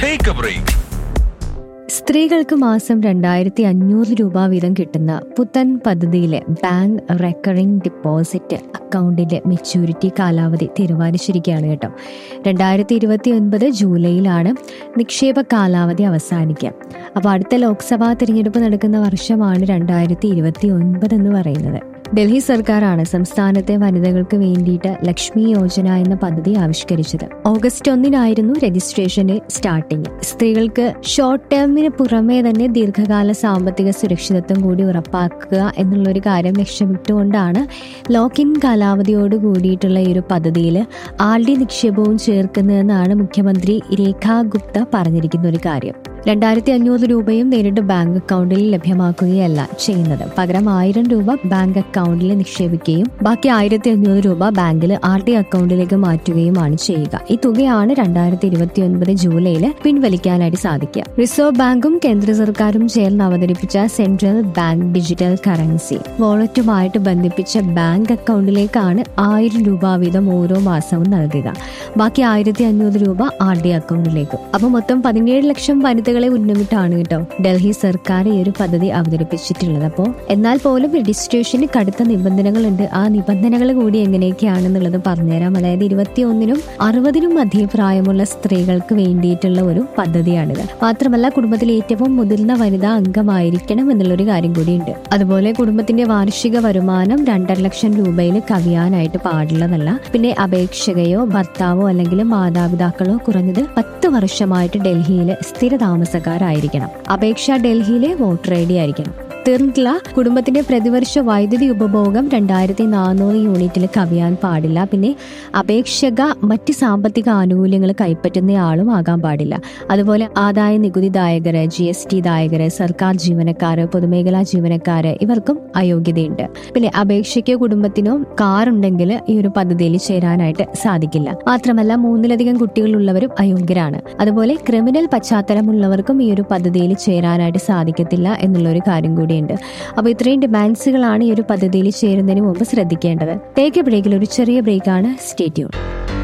take A break സ്ത്രീകൾക്ക് മാസം രണ്ടായിരത്തി അഞ്ഞൂറ് രൂപ വീതം കിട്ടുന്ന പുത്തൻ പദ്ധതിയിലെ ബാങ്ക് റെക്കറിംഗ് ഡിപ്പോസിറ്റ് അക്കൗണ്ടിന്റെ മെച്യൂരിറ്റി കാലാവധി തീരുമാനിച്ചിരിക്കുകയാണ് കേട്ടോ രണ്ടായിരത്തി ഇരുപത്തി ഒൻപത് ജൂലൈയിലാണ് നിക്ഷേപ കാലാവധി അവസാനിക്കുക അപ്പോൾ അടുത്ത ലോക്സഭാ തിരഞ്ഞെടുപ്പ് നടക്കുന്ന വർഷമാണ് രണ്ടായിരത്തി ഇരുപത്തി ഒൻപത് എന്ന് പറയുന്നത് ഡൽഹി സർക്കാരാണ് സംസ്ഥാനത്തെ വനിതകൾക്ക് വേണ്ടിയിട്ട് ലക്ഷ്മി യോജന എന്ന പദ്ധതി ആവിഷ്കരിച്ചത് ഓഗസ്റ്റ് ഒന്നിനായിരുന്നു രജിസ്ട്രേഷന്റെ സ്റ്റാർട്ടിംഗ് സ്ത്രീകൾക്ക് ഷോർട്ട് ടേമിന് പുറമേ തന്നെ ദീർഘകാല സാമ്പത്തിക സുരക്ഷിതത്വം കൂടി ഉറപ്പാക്കുക എന്നുള്ളൊരു കാര്യം ലക്ഷ്യമിട്ടുകൊണ്ടാണ് ലോക്ക് ഇൻ കാലാവധിയോട് കൂടിയിട്ടുള്ള ഈ ഒരു പദ്ധതിയിൽ ആർ ഡി നിക്ഷേപവും ചേർക്കുന്നതെന്നാണ് മുഖ്യമന്ത്രി രേഖാ ഗുപ്ത പറഞ്ഞിരിക്കുന്ന ഒരു കാര്യം രണ്ടായിരത്തി അഞ്ഞൂറ് രൂപയും നേരിട്ട് ബാങ്ക് അക്കൗണ്ടിൽ ലഭ്യമാക്കുകയല്ല ചെയ്യുന്നത് പകരം ആയിരം രൂപ ബാങ്ക് അക്കൗണ്ടിൽ നിക്ഷേപിക്കുകയും ബാക്കി ആയിരത്തി അഞ്ഞൂറ് രൂപ ബാങ്കിൽ ആർ ഡി അക്കൗണ്ടിലേക്ക് മാറ്റുകയുമാണ് ചെയ്യുക ഈ തുകയാണ് രണ്ടായിരത്തി ഇരുപത്തി ഒൻപത് ജൂലൈയിൽ പിൻവലിക്കാനായിട്ട് സാധിക്കുക റിസർവ് ബാങ്കും കേന്ദ്ര സർക്കാരും ചേർന്ന് അവതരിപ്പിച്ച സെൻട്രൽ ബാങ്ക് ഡിജിറ്റൽ കറൻസി വാളറ്റുമായിട്ട് ബന്ധിപ്പിച്ച ബാങ്ക് അക്കൗണ്ടിലേക്കാണ് ആയിരം രൂപ വീതം ഓരോ മാസവും നൽകുക ബാക്കി ആയിരത്തി അഞ്ഞൂറ് രൂപ ആർ ഡി അക്കൗണ്ടിലേക്ക് അപ്പൊ മൊത്തം പതിനേഴ് ലക്ഷം വനിതകളെ ഉന്നമിട്ടാണ് കേട്ടോ ഡൽഹി സർക്കാർ ഈ ഒരു പദ്ധതി അവതരിപ്പിച്ചിട്ടുള്ളത് അപ്പോൾ എന്നാൽ പോലും രജിസ്ട്രേഷന് കടുത്ത നിബന്ധനകളുണ്ട് ആ നിബന്ധനകൾ കൂടി എങ്ങനെയൊക്കെയാണെന്നുള്ളത് പറഞ്ഞുതരാം അതായത് ഇരുപത്തി ഒന്നിനും അറുപതിനും മധ്യ പ്രായമുള്ള സ്ത്രീകൾക്ക് വേണ്ടിയിട്ടുള്ള ഒരു പദ്ധതിയാണിത് മാത്രമല്ല കുടുംബത്തിലെ ഏറ്റവും മുതിർന്ന വനിതാ അംഗമായിരിക്കണം എന്നുള്ളൊരു കാര്യം കൂടിയുണ്ട് അതുപോലെ കുടുംബത്തിന്റെ വാർഷിക വരുമാനം രണ്ടര ലക്ഷം രൂപയിൽ കവിയാനായിട്ട് പാടുള്ളതല്ല പിന്നെ അപേക്ഷകയോ ഭർത്താവോ അല്ലെങ്കിൽ മാതാപിതാക്കളോ കുറഞ്ഞത് പത്ത് വർഷമായിട്ട് ഡൽഹിയിൽ സ്ഥിര താമസക്കാരായിരിക്കണം അപേക്ഷ ഡൽഹിയിലെ വോട്ടർ ഐ ഡി ആയിരിക്കണം തീർന്നിട്ടില്ല കുടുംബത്തിന്റെ പ്രതിവർഷ വൈദ്യുതി ഉപഭോഗം രണ്ടായിരത്തി നാനൂറ് യൂണിറ്റിൽ കവിയാൻ പാടില്ല പിന്നെ അപേക്ഷക മറ്റ് സാമ്പത്തിക ആനുകൂല്യങ്ങൾ കൈപ്പറ്റുന്നയാളും ആകാൻ പാടില്ല അതുപോലെ ആദായ നികുതിദായകര് ജി എസ് ടി ദായകര് സർക്കാർ ജീവനക്കാര് പൊതുമേഖലാ ജീവനക്കാര് ഇവർക്കും അയോഗ്യതയുണ്ട് പിന്നെ അപേക്ഷയ്ക്കോ കുടുംബത്തിനോ കാറുണ്ടെങ്കിൽ ഈ ഒരു പദ്ധതിയിൽ ചേരാനായിട്ട് സാധിക്കില്ല മാത്രമല്ല മൂന്നിലധികം കുട്ടികളുള്ളവരും അയോഗ്യരാണ് അതുപോലെ ക്രിമിനൽ പശ്ചാത്തലമുള്ളവർക്കും ഈ ഒരു പദ്ധതിയിൽ ചേരാനായിട്ട് സാധിക്കത്തില്ല എന്നുള്ള ഒരു കാര്യം കൂടിയുണ്ട് അപ്പോൾ ഇത്രയും ഡിമാൻഡ്സുകളാണ് ഈ ഒരു പദ്ധതിയിൽ ചേരുന്നതിന് മുമ്പ് ശ്രദ്ധിക്കേണ്ടത് ടേക്ക് എ ബ്രേക്കിൽ ഒരു ചെറിയ ബ്രേക്കാണ് സ്റ്റേറ്റ്യൂൺ